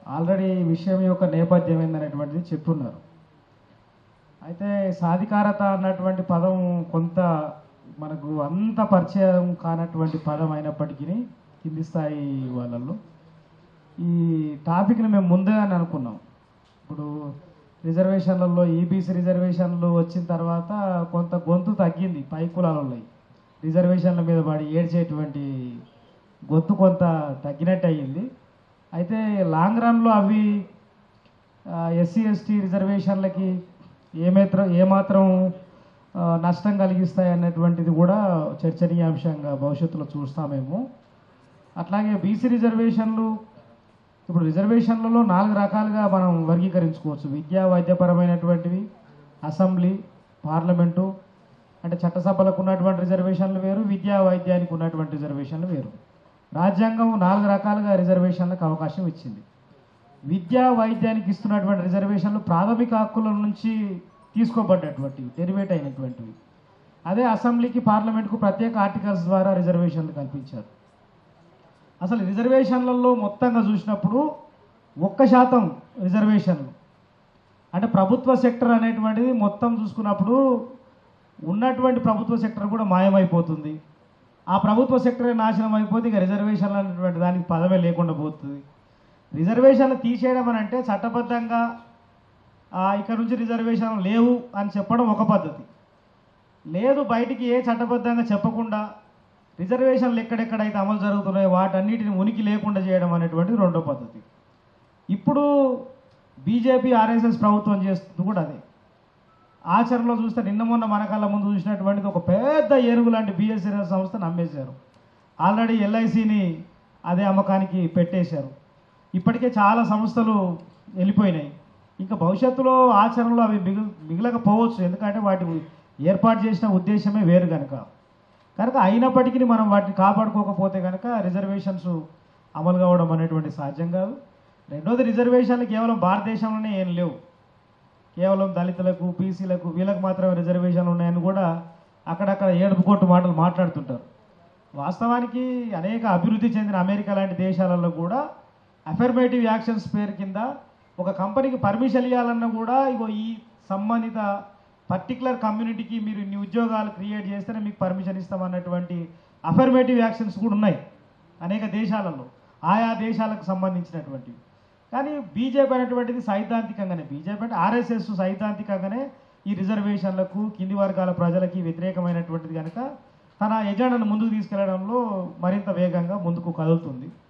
already ఈ విషయం యొక్క నేపథ్యం ఏందనేటువంటిది చెప్పున్నారు అయితే సాధికారత అన్నటువంటి పదం కొంత మనకు అంత పరిచయం కానటువంటి పదం అయినప్పటికీ కింది స్థాయి వాళ్ళల్లో ఈ టాపిక్ని మేము ముందుగానే అనుకున్నాం ఇప్పుడు రిజర్వేషన్లలో ఈబీసీ రిజర్వేషన్లు వచ్చిన తర్వాత కొంత గొంతు తగ్గింది పై కులాలలో రిజర్వేషన్ల మీద పడి ఏడ్చేటువంటి గొంతు కొంత తగ్గినట్టు అయ్యింది అయితే లాంగ్ రన్లో అవి ఎస్సీ ఎస్టీ రిజర్వేషన్లకి ఏమాత్రం ఏమాత్రం ఆ, నష్టం కలిగిస్తాయి అన్నటువంటిది కూడా చర్చనీయాంశంగా భవిష్యత్తులో చూస్తామేమో అట్లాగే బీసీ రిజర్వేషన్లు ఇప్పుడు రిజర్వేషన్లలో నాలుగు రకాలుగా మనం వర్గీకరించుకోవచ్చు విద్యా వైద్యపరమైనటువంటివి అసెంబ్లీ పార్లమెంటు అంటే చట్టసభలకు ఉన్నటువంటి రిజర్వేషన్లు వేరు విద్యా వైద్యానికి ఉన్నటువంటి రిజర్వేషన్లు వేరు రాజ్యాంగం నాలుగు రకాలుగా రిజర్వేషన్లకు అవకాశం ఇచ్చింది విద్యా వైద్యానికి ఇస్తున్నటువంటి రిజర్వేషన్లు ప్రాథమిక హక్కుల నుంచి తీసుకోబడ్డటువంటివి డెరివేట్ అయినటువంటివి అదే అసెంబ్లీకి పార్లమెంట్కు ప్రత్యేక ఆర్టికల్స్ ద్వారా రిజర్వేషన్లు కల్పించారు అసలు రిజర్వేషన్లలో మొత్తంగా చూసినప్పుడు ఒక్క శాతం రిజర్వేషన్లు అంటే ప్రభుత్వ సెక్టర్ అనేటువంటిది మొత్తం చూసుకున్నప్పుడు ఉన్నటువంటి ప్రభుత్వ సెక్టర్ కూడా మాయమైపోతుంది ఆ ప్రభుత్వ సెక్టరే నాశనం అయిపోతే ఇక రిజర్వేషన్లు అనేటువంటి దానికి పదమే లేకుండా పోతుంది రిజర్వేషన్లు తీసేయడం అని అంటే చట్టబద్ధంగా ఆ, ఇక్కడ నుంచి రిజర్వేషన్లు లేవు అని చెప్పడం ఒక పద్ధతి లేదు బయటికి ఏ చట్టబద్ధంగా చెప్పకుండా రిజర్వేషన్లు ఎక్కడెక్కడైతే అమలు జరుగుతున్నాయో వాటన్నిటిని ఉనికి లేకుండా చేయడం అనేటువంటిది రెండో పద్ధతి ఇప్పుడు బీజేపీ ఆర్ఎస్ఎస్ ప్రభుత్వం చేస్తుంది కూడా అదే ఆచరణలో చూస్తే నిన్న మొన్న మన కళ్ళ ముందు చూసినటువంటిది ఒక పెద్ద ఏనుగు లాంటి బిఎస్ఎన్ఎల్ సంస్థను అమ్మేశారు ఆల్రెడీ ఎల్ఐసిని అదే అమ్మకానికి పెట్టేశారు ఇప్పటికే చాలా సంస్థలు వెళ్ళిపోయినాయి ఇంకా భవిష్యత్తులో ఆచరణలో అవి మిగిలి మిగలకపోవచ్చు ఎందుకంటే వాటి ఏర్పాటు చేసిన ఉద్దేశమే వేరు కనుక కనుక అయినప్పటికీ మనం వాటిని కాపాడుకోకపోతే కనుక రిజర్వేషన్స్ అమలు కావడం అనేటువంటి సాధ్యం కాదు రెండోది రిజర్వేషన్లు కేవలం భారతదేశంలోనే ఏం లేవు కేవలం దళితులకు బీసీలకు వీళ్ళకి మాత్రమే రిజర్వేషన్లు ఉన్నాయని కూడా అక్కడక్కడ ఏడుపు కొట్టు మాటలు మాట్లాడుతుంటారు వాస్తవానికి అనేక అభివృద్ధి చెందిన అమెరికా లాంటి దేశాలలో కూడా అఫర్మేటివ్ యాక్షన్స్ పేరు కింద ఒక కంపెనీకి పర్మిషన్ ఇవ్వాలన్నా కూడా ఇగో ఈ సంబంధిత పర్టికులర్ కమ్యూనిటీకి మీరు ఇన్ని ఉద్యోగాలు క్రియేట్ చేస్తేనే మీకు పర్మిషన్ ఇస్తామన్నటువంటి అఫర్మేటివ్ యాక్షన్స్ కూడా ఉన్నాయి అనేక దేశాలలో ఆయా దేశాలకు సంబంధించినటువంటివి కానీ బీజేపీ అనేటువంటిది సైద్ధాంతికంగానే బీజేపీ అంటే ఆర్ఎస్ఎస్ సైద్ధాంతికంగానే ఈ రిజర్వేషన్లకు కింది వర్గాల ప్రజలకి వ్యతిరేకమైనటువంటిది కనుక తన ఎజెండాను ముందుకు తీసుకెళ్లడంలో మరింత వేగంగా ముందుకు కదులుతుంది